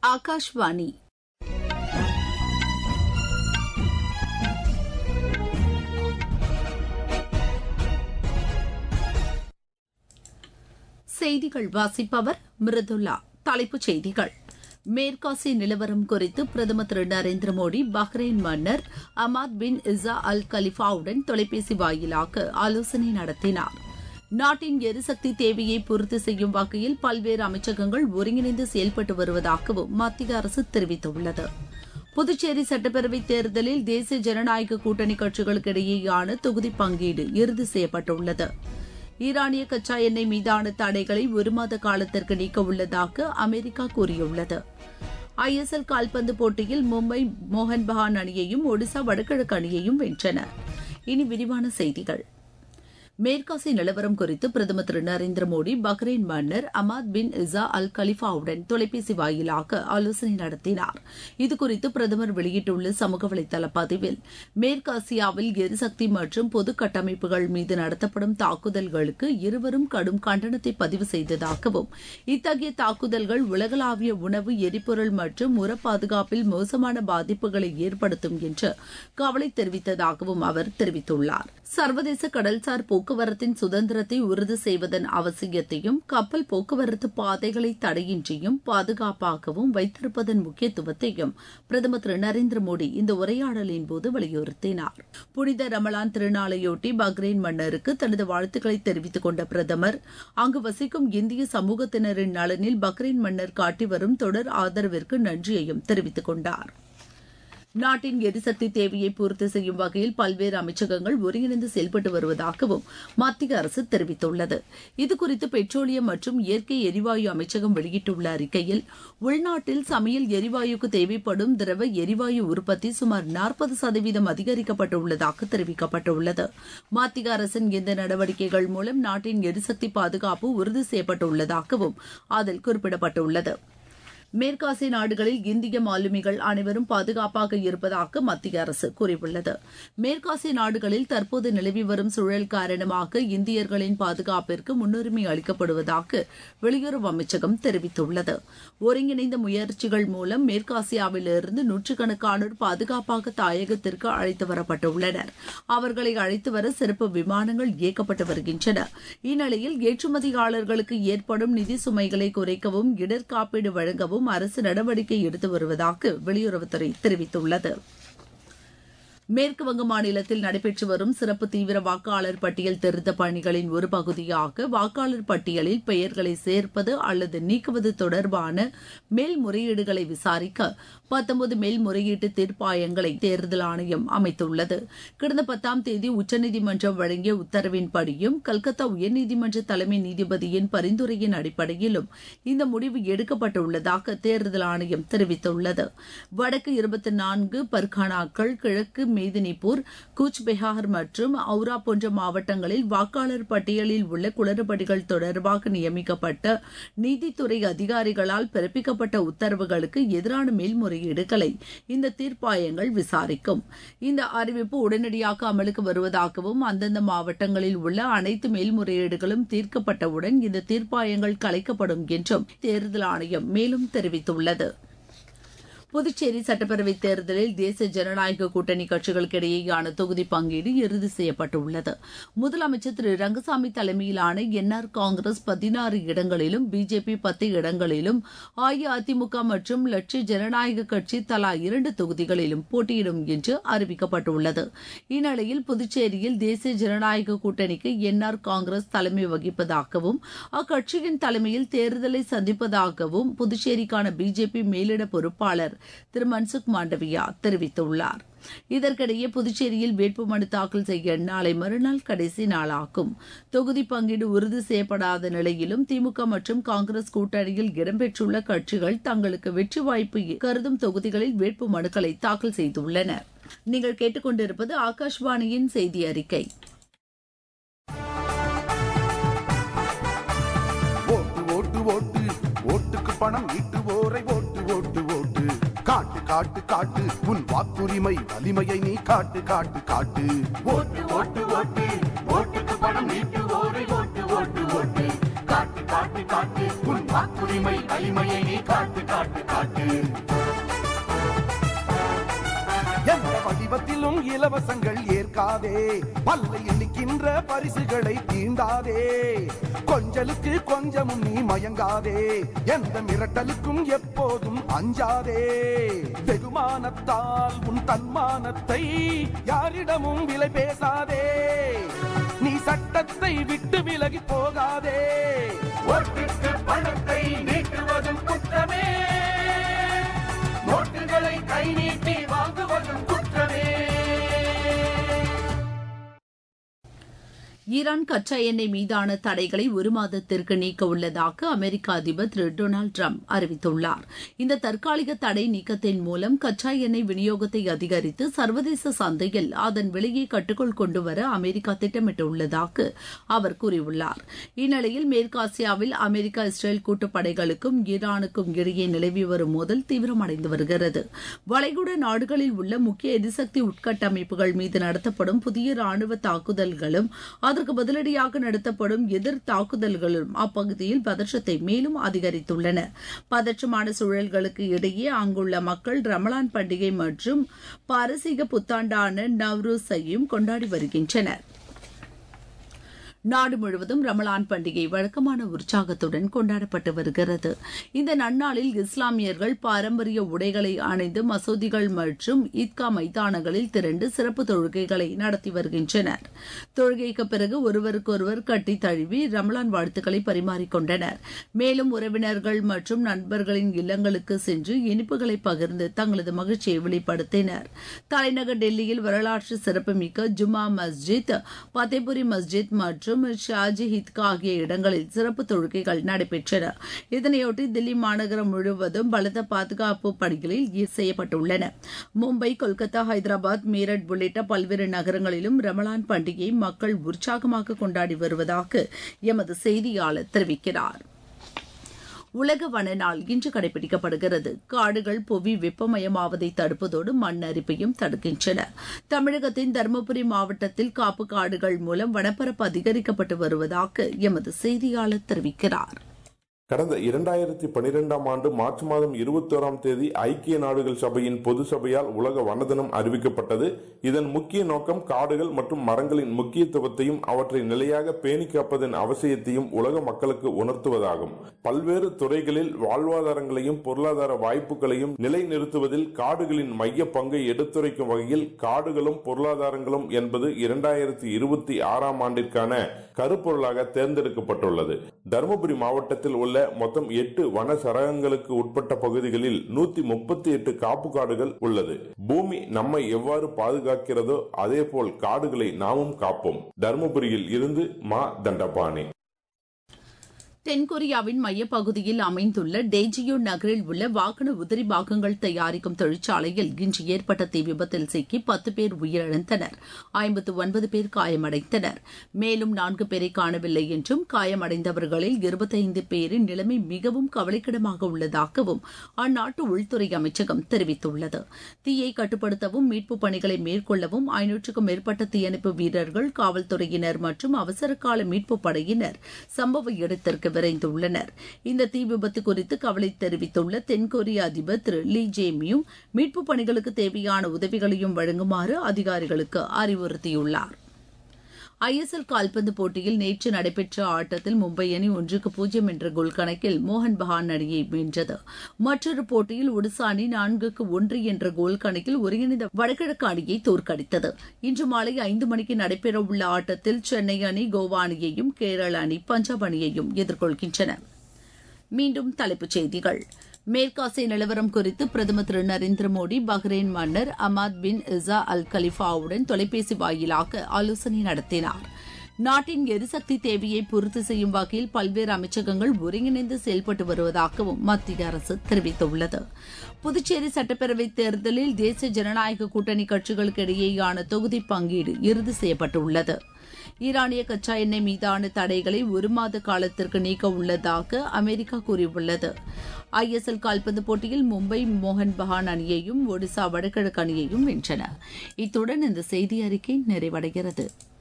ఆకాశవాణి செய்திகள் வாசிப்பவர் மிருதுல்லா தலைப்புச் செய்திகள் மேற்காசிய நிலவரம் குறித்து பிரதமர் திரு நரேந்திர மோடி பஹ்ரைன் மன்னர் அமாத் பின் இசா அல் கலிஃபாவுடன் தொலைபேசி வாயிலாக ஆலோசனை நடத்தினார் நாட்டின் எரிசக்தி தேவையை பூர்த்தி செய்யும் வகையில் பல்வேறு அமைச்சகங்கள் ஒருங்கிணைந்து செயல்பட்டு வருவதாகவும் மத்திய அரசு தெரிவித்துள்ளது புதுச்சேரி சட்டப்பேரவைத் தேர்தலில் தேசிய ஜனநாயக கூட்டணி கட்சிகளுக்கு இடையேயான தொகுதி பங்கீடு இறுதி செய்யப்பட்டுள்ளது ஈரானிய கச்சா எண்ணெய் மீதான தடைகளை ஒரு மாத காலத்திற்கு நீக்க உள்ளதாக அமெரிக்கா கூறியுள்ளது ஐஎஸ்எல் கால்பந்து போட்டியில் மும்பை மோகன் பகான் அணியையும் ஒடிசா வடகிழக்கு அணியையும் வென்றன இனி விரிவான செய்திகள் மேற்காசிய நிலவரம் குறித்து பிரதமர் திரு நரேந்திர மோடி பஹ்ரைன் மன்னர் அமாத் பின் இசா அல் கலிஃபாவுடன் தொலைபேசி வாயிலாக ஆலோசனை நடத்தினார் இதுகுறித்து பிரதமர் வெளியிட்டுள்ள சமூக வலைதள பதிவில் மேற்காசியாவில் எரிசக்தி மற்றும் பொது கட்டமைப்புகள் மீது நடத்தப்படும் தாக்குதல்களுக்கு இருவரும் கடும் கண்டனத்தை பதிவு செய்ததாகவும் இத்தகைய தாக்குதல்கள் உலகளாவிய உணவு எரிபொருள் மற்றும் உர பாதுகாப்பில் மோசமான பாதிப்புகளை ஏற்படுத்தும் என்று கவலை தெரிவித்ததாகவும் அவர் தெரிவித்துள்ளார் சர்வதேச கடல்சார் போக்குவரத்தின் சுதந்திரத்தை உறுதி செய்வதன் அவசியத்தையும் கப்பல் போக்குவரத்து பாதைகளை தடையின்றியும் பாதுகாப்பாகவும் வைத்திருப்பதன் முக்கியத்துவத்தையும் பிரதமர் திரு நரேந்திர மோடி இந்த உரையாடலின் போது வலியுறுத்தினார் புனித ரமலான் திருநாளையொட்டி பஹ்ரைன் மன்னருக்கு தனது வாழ்த்துக்களை தெரிவித்துக் கொண்ட பிரதமர் அங்கு வசிக்கும் இந்திய சமூகத்தினரின் நலனில் பஹ்ரைன் மன்னர் காட்டி வரும் தொடர் ஆதரவிற்கு நன்றியையும் தெரிவித்துக் கொண்டாா் நாட்டின் எரிசக்தி தேவையை பூர்த்தி செய்யும் வகையில் பல்வேறு அமைச்சகங்கள் ஒருங்கிணைந்து செயல்பட்டு வருவதாகவும் மத்திய அரசு தெரிவித்துள்ளது இதுகுறித்து பெட்ரோலியம் மற்றும் இயற்கை எரிவாயு அமைச்சகம் வெளியிட்டுள்ள அறிக்கையில் உள்நாட்டில் சமையல் எரிவாயுக்கு தேவைப்படும் திரவ எரிவாயு உற்பத்தி சுமார் நாற்பது சதவீதம் அதிகரிக்கப்பட்டுள்ளதாக தெரிவிக்கப்பட்டுள்ளது மத்திய அரசின் இந்த நடவடிக்கைகள் மூலம் நாட்டின் எரிசக்தி பாதுகாப்பு உறுதி செய்யப்பட்டுள்ளதாகவும் அதில் குறிப்பிடப்பட்டுள்ளது மேற்காசிய நாடுகளில் இந்திய மாலுமிகள் அனைவரும் பாதுகாப்பாக இருப்பதாக மத்திய அரசு கூறியுள்ளது மேற்காசிய நாடுகளில் தற்போது நிலவி வரும் சூழல் காரணமாக இந்தியர்களின் பாதுகாப்பிற்கு முன்னுரிமை அளிக்கப்படுவதாக வெளியுறவு அமைச்சகம் தெரிவித்துள்ளது ஒருங்கிணைந்த முயற்சிகள் மூலம் மேற்காசியாவிலிருந்து நூற்றுக்கணக்கானோர் பாதுகாப்பாக தாயகத்திற்கு அழைத்து வரப்பட்டுள்ளனர் அவர்களை அழைத்து வர சிறப்பு விமானங்கள் இயக்கப்பட்டு வருகின்றன இந்நிலையில் ஏற்றுமதியாளர்களுக்கு ஏற்படும் நிதி சுமைகளை குறைக்கவும் இடர் காப்பீடு வழங்கவும் அரசு நடவடிக்கை எடுத்து வருவதாக வெளியுறவுத்துறை தெரிவித்துள்ளது மேற்குவங்க மாநிலத்தில் நடைபெற்று வரும் சிறப்பு தீவிர வாக்காளர் பட்டியல் திருத்த பணிகளின் ஒரு பகுதியாக வாக்காளர் பட்டியலில் பெயர்களை சேர்ப்பது அல்லது நீக்குவது தொடர்பான மேல்முறையீடுகளை விசாரிக்க பத்தொன்பது மேல்முறையீட்டு தீர்ப்பாயங்களை தேர்தல் ஆணையம் அமைத்துள்ளது கடந்த பத்தாம் தேதி உச்சநீதிமன்றம் வழங்கிய உத்தரவின்படியும் கல்கத்தா உயர்நீதிமன்ற தலைமை நீதிபதியின் பரிந்துரையின் அடிப்படையிலும் இந்த முடிவு எடுக்கப்பட்டுள்ளதாக தேர்தல் ஆணையம் தெரிவித்துள்ளது வடக்கு இருபத்தி நான்கு பர்கானாக்கள் கிழக்கு மேதினிபூர் கூச் பெஹார் மற்றும் அவுரா போன்ற மாவட்டங்களில் வாக்காளர் பட்டியலில் உள்ள குளறுபடிகள் தொடர்பாக நியமிக்கப்பட்ட நீதித்துறை அதிகாரிகளால் பிறப்பிக்கப்பட்ட உத்தரவுகளுக்கு எதிரான மேல்முறையீடுகளை இந்த தீர்ப்பாயங்கள் விசாரிக்கும் இந்த அறிவிப்பு உடனடியாக அமலுக்கு வருவதாகவும் அந்தந்த மாவட்டங்களில் உள்ள அனைத்து மேல்முறையீடுகளும் தீர்க்கப்பட்டவுடன் இந்த தீர்ப்பாயங்கள் கலைக்கப்படும் என்றும் தேர்தல் ஆணையம் மேலும் தெரிவித்துள்ளது புதுச்சேரி சட்டப்பேரவைத் தேர்தலில் தேசிய ஜனநாயக கூட்டணி கட்சிகளுக்கு இடையேயான தொகுதி பங்கீடு இறுதி செய்யப்பட்டுள்ளது முதலமைச்சர் திரு ரங்கசாமி தலைமையிலான என்ஆர் காங்கிரஸ் பதினாறு இடங்களிலும் பிஜேபி பத்து இடங்களிலும் அஇஅதிமுக மற்றும் லட்சிய ஜனநாயக கட்சி தலா இரண்டு தொகுதிகளிலும் போட்டியிடும் என்று அறிவிக்கப்பட்டுள்ளது இந்நிலையில் புதுச்சேரியில் தேசிய ஜனநாயக கூட்டணிக்கு என்ஆர் காங்கிரஸ் தலைமை வகிப்பதாகவும் அக்கட்சியின் தலைமையில் தேர்தலை சந்திப்பதாகவும் புதுச்சேரிக்கான பிஜேபி மேலிட பொறுப்பாளர் திரு மன்சுக் மாண்டவியா தெரிவித்துள்ளார் இதற்கிடையே புதுச்சேரியில் வேட்புமனு தாக்கல் செய்ய நாளை மறுநாள் கடைசி நாளாகும் தொகுதி பங்கீடு உறுதி செய்யப்படாத நிலையிலும் திமுக மற்றும் காங்கிரஸ் கூட்டணியில் இடம்பெற்றுள்ள கட்சிகள் தங்களுக்கு வெற்றி வாய்ப்பு கருதும் தொகுதிகளில் வேட்பு மனுக்களை தாக்கல் செய்துள்ளன நீங்கள் கேட்டுக்கொண்டிருப்பது ஆகாஷ்வாணியின் செய்தி அறிக்கை ஓட்டு ஓட்டு ஓட்டு ஓட்டுக்கு பணம் ஈட்டுவோரை ஓட்டு ஓட்டு ஓட்டு காட்டு காட்டு காட்டு உன் வாக்குரிமை வலிமையை நீ காட்டு காட்டு காட்டு ஓட்டு ஓட்டு ஓட்டு ஓட்டுக்கு பணம் ஈட்டுவோரை ஓட்டு ஓட்டு ஓட்டு காட்டு காட்டு காட்டு உன் வாக்குரிமை வலிமையை நீ காட்டு காட்டு காட்டு எந்த வடிவத்திலும் இலவசங்கள் ஏற்காதே பல்லை எண்ணிக்கின்ற பரிசுகளை தீண்டாதே கொஞ்சலுக்கு கொஞ்சமும் நீ மயங்காதே எந்த மிரட்டலுக்கும் எப்போதும் அஞ்சாதே வெகுமானத்தால் உன் தன்மானத்தை யாரிடமும் விலை பேசாதே நீ சட்டத்தை விட்டு விலகி போகாதே ஓட்டுக்கு பணத்தை நீட்டுவதும் குற்றமே நோட்டுகளை கை நீட்டி வாங்குவதும் குற்றமே ஈரான் கச்சா எண்ணெய் மீதான தடைகளை ஒரு மாதத்திற்கு நீக்க உள்ளதாக அமெரிக்க அதிபர் திரு டொனால்டு டிரம்ப் அறிவித்துள்ளார் இந்த தற்காலிக தடை நீக்கத்தின் மூலம் கச்சா எண்ணெய் விநியோகத்தை அதிகரித்து சர்வதேச சந்தையில் அதன் விலையை கட்டுக்குள் கொண்டுவர அமெரிக்கா திட்டமிட்டுள்ளதாக அவர் கூறியுள்ளார் இந்நிலையில் மேற்காசியாவில் அமெரிக்கா இஸ்ரேல் கூட்டுப்படைகளுக்கும் ஈரானுக்கும் இடையே நிலவி வரும் மோதல் தீவிரமடைந்து வருகிறது வளைகுடா நாடுகளில் உள்ள முக்கிய எரிசக்தி உட்கட்டமைப்புகள் மீது நடத்தப்படும் புதிய ராணுவ தாக்குதல்களும் அதற்கு பதிலடியாக நடத்தப்படும் எதிர் தாக்குதல்களும் அப்பகுதியில் பதற்றத்தை மேலும் அதிகரித்துள்ளன பதற்றமான சூழல்களுக்கு இடையே அங்குள்ள மக்கள் ரமலான் பண்டிகை மற்றும் பாரசீக புத்தாண்டான நவ்ரூஸையும் கொண்டாடி வருகின்றனர் நாடு முழுவதும் ரமலான் பண்டிகை வழக்கமான உற்சாகத்துடன் கொண்டாடப்பட்டு வருகிறது இந்த நன்னாளில் இஸ்லாமியர்கள் பாரம்பரிய உடைகளை அணிந்து மசூதிகள் மற்றும் ஈத்கா மைதானங்களில் திரண்டு சிறப்பு தொழுகைகளை நடத்தி வருகின்றனர் தொழுகைக்கு பிறகு ஒருவருக்கொருவர் கட்டி தழுவி ரமலான் வாழ்த்துக்களை பரிமாறிக்கொண்டனர் மேலும் உறவினர்கள் மற்றும் நண்பர்களின் இல்லங்களுக்கு சென்று இனிப்புகளை பகிர்ந்து தங்களது மகிழ்ச்சியை வெளிப்படுத்தினர் தலைநகர் டெல்லியில் வரலாற்று சிறப்புமிக்க ஜுமா மஸ்ஜித் பத்தேபுரி மஸ்ஜித் மற்றும் ஷாஜி ஹித்கா ஆகிய இடங்களில் சிறப்பு தொழுகைகள் நடைபெற்றன இதனையொட்டி தில்லி மாநகரம் முழுவதும் பலத்த பாதுகாப்பு பணிகளில் ஈடு செய்யப்பட்டுள்ளன மும்பை கொல்கத்தா ஹைதராபாத் மீரட் உள்ளிட்ட பல்வேறு நகரங்களிலும் ரமலான் பண்டிகையை மக்கள் உற்சாகமாக கொண்டாடி வருவதாக எமது செய்தியாளர் தெரிவிக்கிறார் உலக வன நாள் இன்று கடைபிடிக்கப்படுகிறது காடுகள் புவி வெப்பமயமாவதை தடுப்பதோடு மண் அரிப்பையும் தடுக்கின்றன தமிழகத்தின் தருமபுரி மாவட்டத்தில் காப்பு காடுகள் மூலம் வனப்பரப்பு அதிகரிக்கப்பட்டு வருவதாக எமது செய்தியாளர் தெரிவிக்கிறார் கடந்த இரண்டாயிரத்தி பனிரெண்டாம் ஆண்டு மார்ச் மாதம் இருபத்தோராம் தேதி ஐக்கிய நாடுகள் சபையின் பொது சபையால் உலக வன தினம் அறிவிக்கப்பட்டது இதன் முக்கிய நோக்கம் காடுகள் மற்றும் மரங்களின் முக்கியத்துவத்தையும் அவற்றை நிலையாக பேணி காப்பதன் அவசியத்தையும் உலக மக்களுக்கு உணர்த்துவதாகும் பல்வேறு துறைகளில் வாழ்வாதாரங்களையும் பொருளாதார வாய்ப்புகளையும் நிலைநிறுத்துவதில் காடுகளின் மைய பங்கை எடுத்துரைக்கும் வகையில் காடுகளும் பொருளாதாரங்களும் என்பது இரண்டாயிரத்தி இருபத்தி ஆறாம் ஆண்டிற்கான கருப்பொருளாக தேர்ந்தெடுக்கப்பட்டுள்ளது தருமபுரி மாவட்டத்தில் உள்ள மொத்தம் எட்டு வன சரகங்களுக்கு உட்பட்ட பகுதிகளில் நூத்தி முப்பத்தி எட்டு காப்பு காடுகள் உள்ளது பூமி நம்மை எவ்வாறு பாதுகாக்கிறதோ அதேபோல் காடுகளை நாமும் காப்போம் தருமபுரியில் இருந்து மா தண்டபாணி தென்கொரியாவின் மையப்பகுதியில் அமைந்துள்ள டேஜியோ நகரில் உள்ள வாகன உதிரி பாகங்கள் தயாரிக்கும் தொழிற்சாலையில் இன்று ஏற்பட்ட தீ விபத்தில் சிக்கி பத்து பேர் உயிரிழந்தனர் ஐம்பத்து ஒன்பது பேர் காயமடைந்தனர் மேலும் நான்கு பேரை காணவில்லை என்றும் காயமடைந்தவர்களில் இருபத்தைந்து பேரின் நிலைமை மிகவும் கவலைக்கிடமாக உள்ளதாகவும் அந்நாட்டு உள்துறை அமைச்சகம் தெரிவித்துள்ளது தீயை கட்டுப்படுத்தவும் மீட்புப் பணிகளை மேற்கொள்ளவும் ஐநூற்றுக்கும் மேற்பட்ட தீயணைப்பு வீரர்கள் காவல்துறையினர் மற்றும் அவசரகால மீட்புப் படையினர் சம்பவ இடத்திற்கு விரைந்துள்ளனர் இந்த தீ விபத்து குறித்து கவலை தெரிவித்துள்ள தென்கொரிய அதிபர் திரு லீ ஜே மியூ மீட்புப் பணிகளுக்கு தேவையான உதவிகளையும் வழங்குமாறு அதிகாரிகளுக்கு அறிவுறுத்தியுள்ளார் ஐஎஸ்எல் கால்பந்து போட்டியில் நேற்று நடைபெற்ற ஆட்டத்தில் மும்பை அணி ஒன்றுக்கு பூஜ்ஜியம் என்ற கோல் கணக்கில் மோகன் பகான் அணியை வென்றது மற்றொரு போட்டியில் ஒடிசா அணி நான்குக்கு ஒன்று என்ற கோல் கணக்கில் ஒருங்கிணைந்த வடகிழக்கு அணியை தோற்கடித்தது இன்று மாலை ஐந்து மணிக்கு நடைபெறவுள்ள ஆட்டத்தில் சென்னை அணி கோவா அணியையும் கேரள அணி பஞ்சாப் அணியையும் எதிர்கொள்கின்றன மீண்டும் தலைப்புச் செய்திகள் மேற்காசிய நிலவரம் குறித்து பிரதமர் திரு நரேந்திர மோடி பஹ்ரைன் மன்னர் அமாத் பின் இசா அல் கலிஃபாவுடன் தொலைபேசி வாயிலாக ஆலோசனை நடத்தினார் நாட்டின் எரிசக்தி தேவையை பூர்த்தி செய்யும் வகையில் பல்வேறு அமைச்சகங்கள் ஒருங்கிணைந்து செயல்பட்டு வருவதாகவும் மத்திய அரசு தெரிவித்துள்ளது புதுச்சேரி சட்டப்பேரவைத் தேர்தலில் தேசிய ஜனநாயக கூட்டணி கட்சிகளுக்கு இடையேயான தொகுதி பங்கீடு இறுதி செய்யப்பட்டுள்ளது ஈரானிய கச்சா எண்ணெய் மீதான தடைகளை ஒரு மாத காலத்திற்கு நீக்க உள்ளதாக அமெரிக்கா கூறியுள்ளது ஐஎஸ்எல் கால்பந்து போட்டியில் மும்பை மோகன் பகான் அணியையும் ஒடிசா வடகிழக்கு அணியையும் வென்றன இத்துடன் இந்த செய்தி அறிக்கை நிறைவடைகிறது